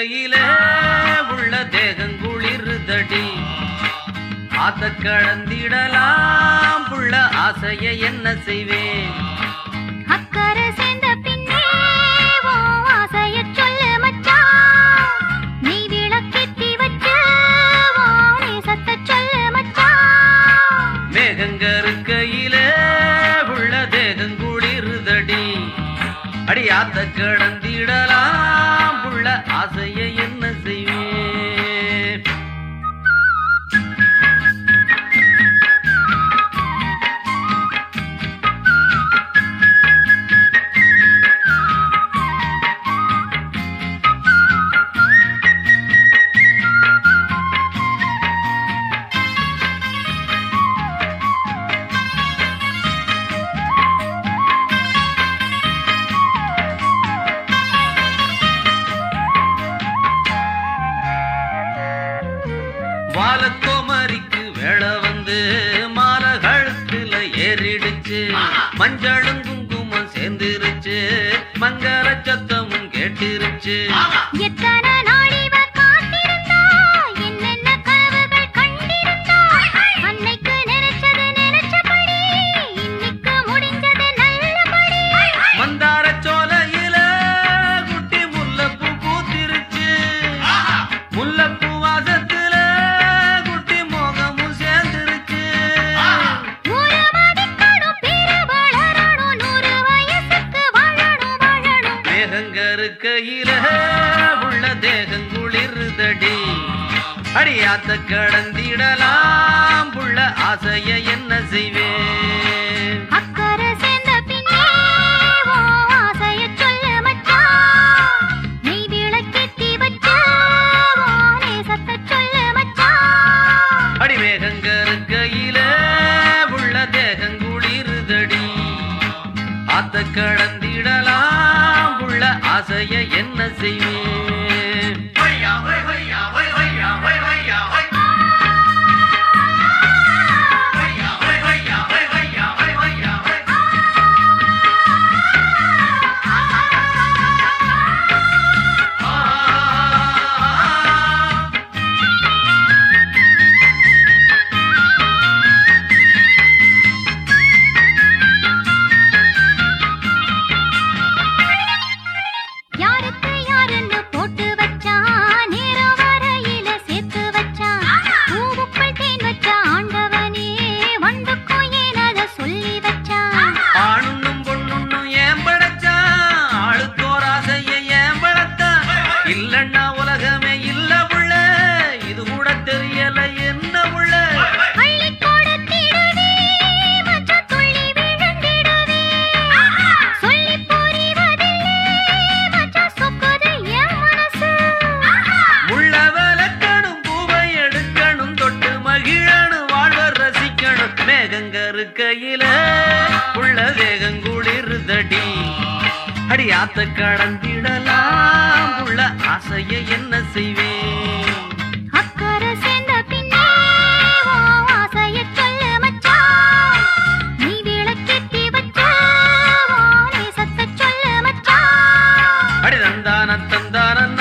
இருக்கையில உள்ள தேகம் குளிருதடி ஆத்த கடந்திடலாம் புள்ள ஆசைய என்ன செய்வேன் அக்கறை சேர்ந்த பின்னே உன் ஆசையச் சொல்லு மச்சான். நீ விளக்கேத்தி வச்ச உன் நேசத்தைச் சொல்லு மச்சான். மேகங்க இருக்கையில உள்ள தேகம் குளிருதடி அடி ஆத்த கடந்திடலாம் புள்ள ஆசைய என்ன செய்வேன் வாலக்கோமரிக்கு வேலை வந்து மாலை கழுத்துல ஏறிடுச்சு மஞ்சளும் குங்குமம் சேர்ந்துருச்சு மங்கள சத்தமும் கேட்டுருச்சு எத்தனை நாள் இவ காத்திருந்தா, என்னென்ன கனவுகள் கண்டிருந்தா. அன்னைக்கு நினைச்சது நினைச்சபடி, இன்னைக்கு முடிஞ்சது நல்லபடி. மந்தார சோலையில குட்டி முல்லைப்பூ பூத்திருச்சு முல்லைப்பூ வாசத்துல குட்டி மோகமும் சேர்ந்துருச்சு ஊரு மதிக்கணும், பேரு வளரணும், நூறு வயசுக்கு வாழணும், வாழணும். மேகங்க இருக்கையில உள்ள தேகம் குளிருதடி அடியாத்த கடந்திடலாம் புள்ள ஆசைய என்ன செய்வேன் அக்கறை சேர்ந்த பின்னே உன் ஆசையச் சொல்லு மச்சான். நீ விளக்கேத்தி வச்ச உன் நேசத்தைச் சொல்லு மச்சான். அடி மேகங்க இருக்கையில உள்ள தேகம் குளிருதடி ஆத்த கடந்திடலாம் புள்ள ஆசைய என்ன செய்வேன் யாருக்கு யாருன்னு போட்டு வச்சான், நேரம் வரையில சேர்த்து வச்சான். பூவுக்குள் தேன் வச்ச ஆண்டவனே, வண்டுக்கும் ஏன் அத சொல்லி வச்சான்? ஆணுன்னும் பொண்ணுன்னும் ஏன் படைச்சான் ஆளுக்கோர் ஆசைய ஏன் வளர்த்தான் இல்லன்னா உலகமே இல்ல புள்ள இது கூட தெரியல என்ன புள்ள அள்ளிக் கொடுத்திடுவே, மச்சான் துள்ளி விழுந்திடுவே. சொல்லிப் புரிவதில்லை, மச்சான் சொக்குது என் மனசு. உள்ள விளக்கணும் பூவை எடுக்கணும் தொட்டு மகிழணும் வாழ்வர் ரசிக்கணும் மேகங்க இருக்கையில உள்ள வேகம் குளிருதடி அடி ஆத்த கடந்திடலாம் உள்ள ஆசைய என்ன செய்வேன் அக்கறை சேர்ந்த பின்னே உன் ஆசையச் சொல்லு மச்சான். நீ விளக்கேத்தி வச்ச உன் நேசத்தைச் சொல்லு மச்சான். அடி தந்தான தந்தான